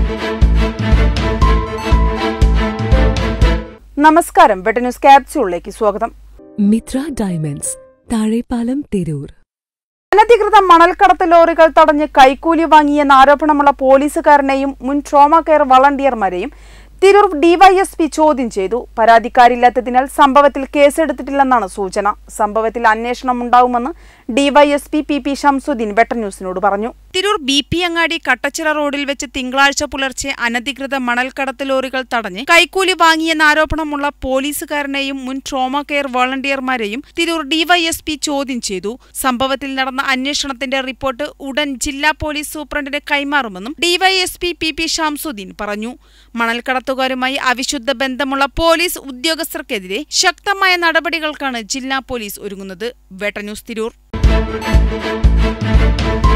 നമസ്കാരം വെട്ട ന്യൂസ് ക്യാപ്സ്യൂളിലേക്ക് സ്വാഗതം മിത്ര ഡയമണ്ട്സ് താഴെപ്പാലം തിരൂർ അനധികൃത മണൽക്കടത്ത് ലോറികൾ തടഞ്ഞ് കൈക്കൂലി വാങ്ങിയെന്ന ആരോപണമുള്ള പോലീസുകാരനെയും മുൻ ട്രോമ കെയർ വളണ്ടിയർമാരെയും തിരൂർ ഡിവൈഎസ്പി ചോദ്യം ചെയ്തു പരാതിക്കാരില്ലാത്തതിനാൽ സംഭവത്തിൽ കേസെടുത്തിട്ടില്ലെന്നാണ് സൂചന സംഭവത്തിൽ അന്വേഷണം ഉണ്ടാവുമെന്ന് ഡിവൈഎസ്പി പി പി ഷംസുദ്ദീൻ വെട്ട ന്യൂസിനോട് പറഞ്ഞു തിരൂർ ബി പി അങ്ങാടി കട്ടച്ചിറ റോഡിൽ വെച്ച് തിങ്കളാഴ്ച പുലർച്ചെ അനധികൃത മണൽക്കടത്ത് ലോറികൾ തടഞ്ഞ് കൈക്കൂലി വാങ്ങിയെന്ന ആരോപണമുള്ള പോലീസുകാരനെയും മുൻ ട്രോമ കെയർ വോളണ്ടിയർമാരെയും തിരൂർ ഡിവൈഎസ്പി ചോദ്യം ചെയ്തു സംഭവത്തിൽ നടന്ന അന്വേഷണത്തിന്റെ റിപ്പോർട്ട് ഉടൻ ജില്ലാ പോലീസ് സൂപ്രണ്ടിന് കൈമാറുമെന്നും ഡിവൈഎസ്പി പി പി ഷാംസുദ്ദീൻ പറഞ്ഞു മണൽക്കടത്തുകാരുമായി അവിശുദ്ധ ബന്ധമുള്ള പോലീസ് ഉദ്യോഗസ്ഥർക്കെതിരെ ശക്തമായ നടപടികൾക്കാണ് ജില്ലാ പോലീസ് ഒരുങ്ങുന്നത് വേട്ട ന്യൂസ് തിരൂർ